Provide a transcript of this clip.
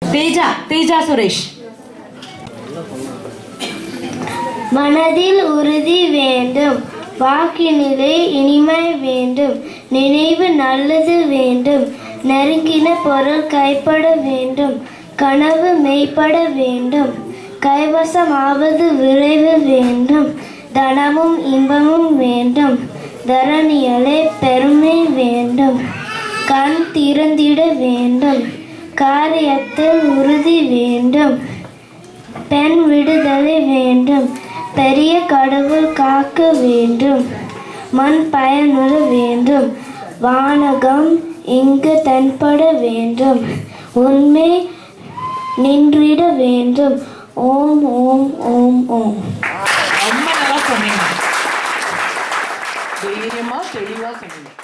தேஜா தேஜா சுரேஷ் மனதில் உறுதி வேண்டும் வாக்கினிலே இனிமை வேண்டும் நினைவு நல்லது வேண்டும் நெருங்கின பொருள் கைப்பட வேண்டும் கனவு மெய்ப்பட வேண்டும் கைவசமாவது விரைவு வேண்டும் தனமும் இன்பமும் வேண்டும் தரணியலே பெருமை வேண்டும் கண் திறந்திட வேண்டும் காரியத்தில் உறுதி வேண்டும் பெண் விடுதலை வேண்டும் பெரிய கடவுள் காக்க வேண்டும் மண் பயனுற வேண்டும் வானகம் இங்கு தென்பட வேண்டும் உண்மை நின்றிட வேண்டும் ஓம் ஓம் ஓம் ஓம் ரொம்ப நல்லா சொன்னீங்க தைரியமா தெளிவா சொன்னீங்க